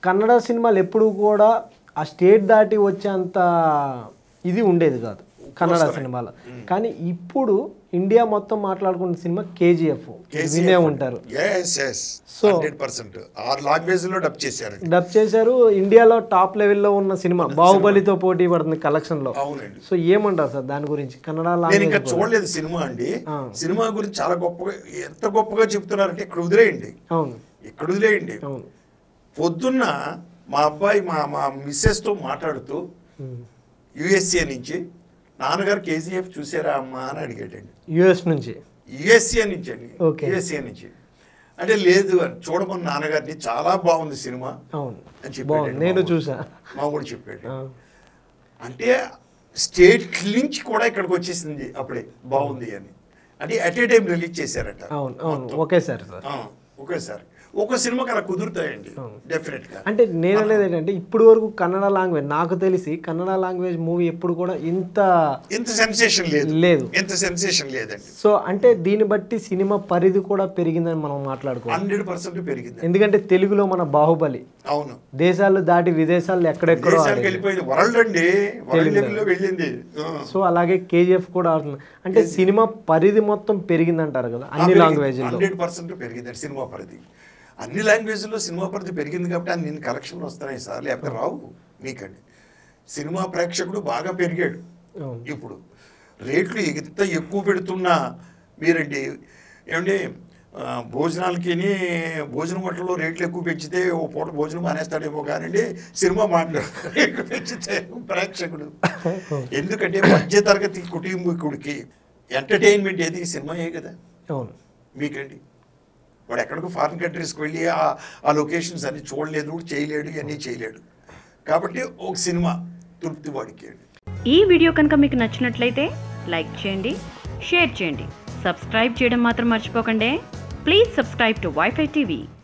కన్నడ సినిమాలు ఎప్పుడు కూడా ఆ స్టేట్ దాటి వచ్చేంత ఇది ఉండేది కాదు కన్నడ సినిమాలో కానీ ఇప్పుడు ఇండియా మొత్తం మాట్లాడుకున్న సినిమా కేజీఎఫ్ వినే ఉంటారు yes yes So- hundred percent ఆరు లాంగ్వేజ్ లో డబ్ చేశారు డబ్ చేశారు ఇండియాలో టాప్ లెవెల్లో ఉన్న సినిమా బాహుబలితో పోటీ పడుతుంది కలెక్షన్ లో అవునండి సో ఏమంటారు సార్ దాని గురించి కన్నడ నేను ఇంకా లాంగ్వేజ్ చూడలేదు సినిమా అండి ఆ. సినిమా గురించి చాలా గొప్పగా ఎంత గొప్పగా చెప్తున్నారంటే ఇక్కడ వదిలేయండి అవును ఇక్కడ వదిలేయండి అవును పొద్దున్న మా అబ్బాయి మా మా మిస్సెస్తో మాట్లాడుతూ ఉమ్. యుఎస్ఏ నుంచి నాన్నగారు కేజీఎఫ్ చూసారా అమ్మా అని అడిగాడండి యుఎస్ నుంచి యుఎస్ఏ నుంచి అండి Okay. యుఎస్ఏ నుంచి అంటే లేదు అని చూడమని నాన్నగారిని చాలా బాగుంది సినిమా అవును అని చెప్పాడు బాగుంది నేను చూసా మా కూడా చెప్పాడు ఆ, అంటే స్టేట్ నుంచి కూడా ఇక్కడికి వచ్చేసింది అప్పుడే బాగుంది అని అంటే అట్ ఏ టైం రిలీజ్ చేశారట అవును అవును ఓకే సార్ సార్ ఆ, ఒకేసారి ఒక సినిమాకి అలా కుదురుతాయండి డెఫినెట్ గా అంటే నేను అనేది ఏంటంటే ఇప్పుడు వరకు కన్నడ లాంగ్వేజ్ నాకు తెలిసి కన్నడ లాంగ్వేజ్ మూవీ ఎప్పుడు కూడా ఇంత ఇంత సెన్సేషన్ లేదు లేదు ఇంత సెన్సేషన్ లేదండి సో అంటే దీన్ని బట్టి సినిమా పరిధి కూడా పెరిగిందని మనం మాట్లాడుకోవాలి హండ్రెడ్ పర్సెంట్ పెరిగింది ఎందుకంటే తెలుగులో మన బాహుబలి అవును దేశాలు దాటి విదేశాల్లో ఎక్కడెక్కడో దేశాలకు ఆడేది. వెళ్ళిపోయింది వరల్డ్ అండి వరల్డ్ లెవెల్లో వెళ్ళింది ఆ. సో అలాగే కేజీఎఫ్ కూడా ఆడుతుంది అంటే సినిమా పరిధి మొత్తం పెరిగిందంటారు కదా అన్ని లాంగ్వేజ్లో హండ్రెడ్ పర్సెంట్ పెరిగింది సినిమా పరిధి అన్ని లాంగ్వేజ్లో సినిమా పరిధి పెరిగింది కాబట్టి అన్ని కలెక్షన్లు వస్తున్నాయి సార్ లేకపోతే రావు మీకండి సినిమా ప్రేక్షకుడు బాగా పెరిగాడు అవును. ఇప్పుడు రేట్లు ఎంత ఎక్కువ పెడుతున్నా మీరండి ఏమండి ఆ, భోజనాలకి భోజనం హోటల్లో రేట్లు ఎక్కువ పెంచితే ఓ పూట భోజనం మానేస్తాడేమో కానివ్వండి సినిమా మాట రేట్లు పెంచితే ప్రేక్షకుడు ఎందుకంటే మధ్య తరగతి కుటుంబీకుడికి ఎంటర్టైన్మెంట్ ఏది సినిమాయే కదా అవును మీకండి వాడు ఎక్కడికో ఫారిన్ కంట్రీస్కి వెళ్ళి ఆ ఆ లొకేషన్స్ అన్ని చూడలేదు చేయలేడు ఇవన్నీ చేయలేడు కాబట్టి ఒక సినిమా తృప్తి వాడికి అండి ఈ వీడియో కనుక మీకు నచ్చినట్లయితే లైక్ చేయండి షేర్ చేయండి సబ్స్క్రైబ్ చేయడం మాత్రం మర్చిపోకండి please subscribe to WiFi TV